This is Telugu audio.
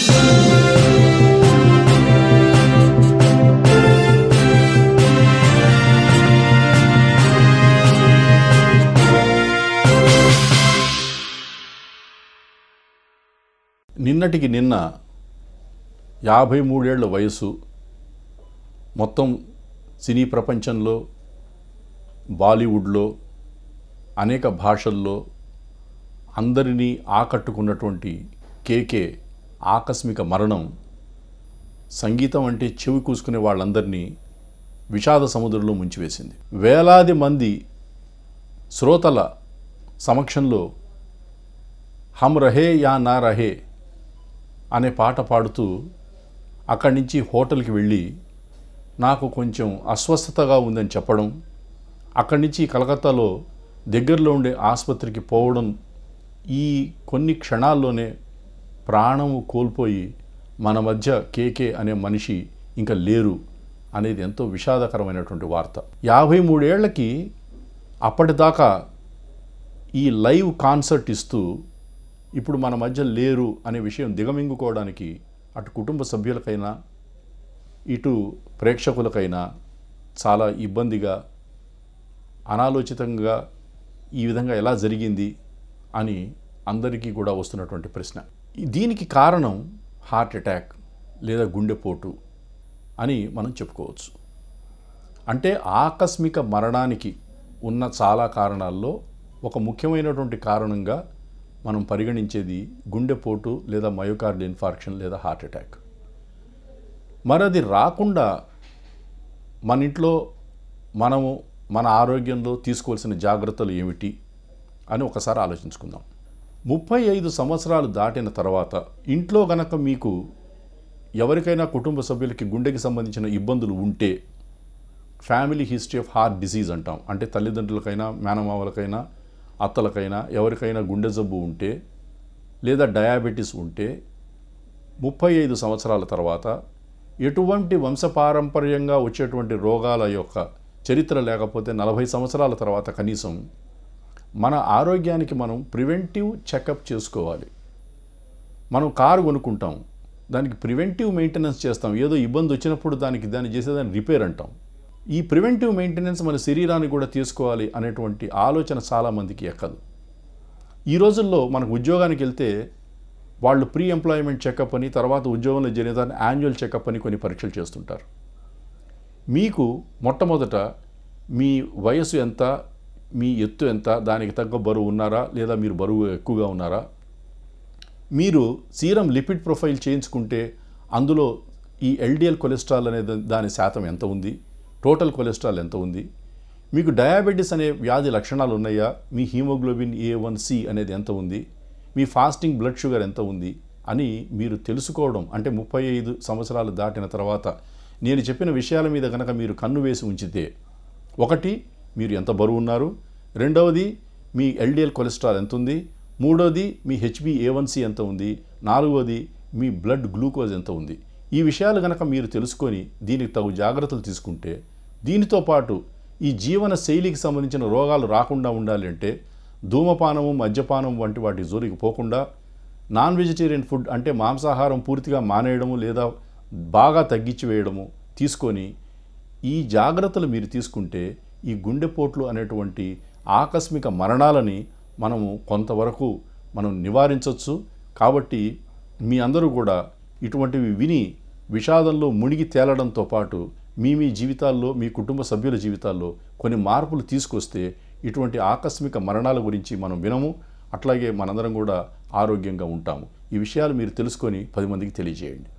నిన్నటికి నిన్న యాభై మూడేళ్ల వయసు మొత్తం సినీ ప్రపంచంలో బాలీవుడ్లో అనేక భాషల్లో అందరినీ ఆకట్టుకున్నటువంటి కేకే ఆకస్మిక మరణం సంగీతం అంటే చెవి కూసుకునే వాళ్ళందరినీ విషాద సముద్రంలో ముంచివేసింది వేలాది మంది శ్రోతల సమక్షంలో హమ్ రహే యా నా రహే అనే పాట పాడుతూ అక్కడి నుంచి హోటల్కి వెళ్ళి నాకు కొంచెం అస్వస్థతగా ఉందని చెప్పడం అక్కడి నుంచి కలకత్తాలో దగ్గరలో ఉండే ఆసుపత్రికి పోవడం ఈ కొన్ని క్షణాల్లోనే ప్రాణము కోల్పోయి మన మధ్య కేకే అనే మనిషి ఇంకా లేరు అనేది ఎంతో విషాదకరమైనటువంటి వార్త యాభై మూడేళ్లకి అప్పటిదాకా ఈ లైవ్ కాన్సర్ట్ ఇస్తూ ఇప్పుడు మన మధ్య లేరు అనే విషయం దిగమింగుకోవడానికి అటు కుటుంబ సభ్యులకైనా ఇటు ప్రేక్షకులకైనా చాలా ఇబ్బందిగా అనాలోచితంగా ఈ విధంగా ఎలా జరిగింది అని అందరికీ కూడా వస్తున్నటువంటి ప్రశ్న దీనికి కారణం హార్ట్ అటాక్ లేదా గుండెపోటు అని మనం చెప్పుకోవచ్చు అంటే ఆకస్మిక మరణానికి ఉన్న చాలా కారణాల్లో ఒక ముఖ్యమైనటువంటి కారణంగా మనం పరిగణించేది గుండెపోటు లేదా మయోకార్డ్ ఇన్ఫార్క్షన్ లేదా హార్ట్ అటాక్ మరి అది రాకుండా మన ఇంట్లో మనము మన ఆరోగ్యంలో తీసుకోవాల్సిన జాగ్రత్తలు ఏమిటి అని ఒకసారి ఆలోచించుకుందాం ముప్పై ఐదు సంవత్సరాలు దాటిన తర్వాత ఇంట్లో గనక మీకు ఎవరికైనా కుటుంబ సభ్యులకి గుండెకి సంబంధించిన ఇబ్బందులు ఉంటే family history of heart disease అంటాం అంటే తల్లిదండ్రులకైనా మేనమామలకైనా అత్తలకైనా ఎవరికైనా గుండె జబ్బు ఉంటే లేదా డయాబెటీస్ ఉంటే ముప్పై ఐదు సంవత్సరాల తర్వాత ఎటువంటి వంశపారంపర్యంగా వచ్చేటువంటి రోగాల యొక్క చరిత్ర లేకపోతే నలభై సంవత్సరాల తర్వాత కనీసం మన ఆరోగ్యానికి మనం ప్రివెంటివ్ చెకప్ చేసుకోవాలి మనం కారు కొనుక్కుంటాం దానికి ప్రివెంటివ్ మెయింటెనెన్స్ చేస్తాం ఏదో ఇబ్బంది వచ్చినప్పుడు దానికి దాన్ని చేసేదాన్ని రిపేర్ అంటాం ఈ ప్రివెంటివ్ మెయింటెనెన్స్ మన శరీరాన్ని కూడా తీసుకోవాలి అనేటువంటి ఆలోచన చాలామందికి ఎక్కదు ఈ రోజుల్లో మనకు ఉద్యోగానికి వెళ్తే వాళ్ళు ప్రీ ఎంప్లాయ్మెంట్ చెకప్ అని తర్వాత ఉద్యోగంలో జరిగేదాన్ని యాన్యువల్ చెకప్ అని కొన్ని పరీక్షలు చేస్తుంటారు మీకు మొట్టమొదట మీ వయసు ఎంత మీ ఎత్తు ఎంత దానికి తగ్గ బరువు ఉన్నారా లేదా మీరు బరువు ఎక్కువగా ఉన్నారా మీరు సీరం లిపిడ్ ప్రొఫైల్ చేయించుకుంటే అందులో ఈ ఎల్డిఎల్ కొలెస్ట్రాల్ అనే దా- దాని శాతం ఎంత ఉంది టోటల్ కొలెస్ట్రాల్ ఎంత ఉంది మీకు డయాబెటీస్ అనే వ్యాధి లక్షణాలు ఉన్నాయా మీ హీమోగ్లోబిన్ ఏ వన్ సి అనేది ఎంత ఉంది మీ ఫాస్టింగ్ బ్లడ్ షుగర్ ఎంత ఉంది అని మీరు తెలుసుకోవడం అంటే ముప్పై ఐదు సంవత్సరాలు దాటిన తర్వాత నేను చెప్పిన విషయాల మీద కనుక మీరు కన్ను వేసి ఉంచితే ఒకటి మీరు ఎంత బరువు ఉన్నారు రెండవది మీ ఎల్డిఎల్ కొలెస్ట్రాల్ ఎంత ఉంది మూడోది మీ హెచ్బి ఏవన్సి ఎంత ఉంది నాలుగోది మీ బ్లడ్ గ్లూకోజ్ ఎంత ఉంది ఈ విషయాలు కనుక మీరు తెలుసుకొని దీనికి తగు జాగ్రత్తలు తీసుకుంటే దీనితో పాటు ఈ జీవన శైలికి సంబంధించిన రోగాలు రాకుండా ఉండాలి అంటే ధూమపానము మద్యపానం వంటి వాటి జోలికి పోకుండా నాన్ వెజిటేరియన్ ఫుడ్ అంటే మాంసాహారం పూర్తిగా మానేయడము లేదా బాగా తగ్గించి వేయడము తీసుకొని ఈ జాగ్రత్తలు మీరు తీసుకుంటే ఈ గుండెపోట్లు అనేటువంటి ఆకస్మిక మరణాలని మనము కొంతవరకు మనం నివారించవచ్చు కాబట్టి మీ అందరూ కూడా ఇటువంటివి విని విషాదంలో మునిగి తేలడంతో పాటు మీ మీ జీవితాల్లో మీ కుటుంబ సభ్యుల జీవితాల్లో కొన్ని మార్పులు తీసుకొస్తే ఇటువంటి ఆకస్మిక మరణాల గురించి మనం వినము అట్లాగే మనందరం కూడా ఆరోగ్యంగా ఉంటాము ఈ విషయాలు మీరు తెలుసుకొని పది మందికి తెలియజేయండి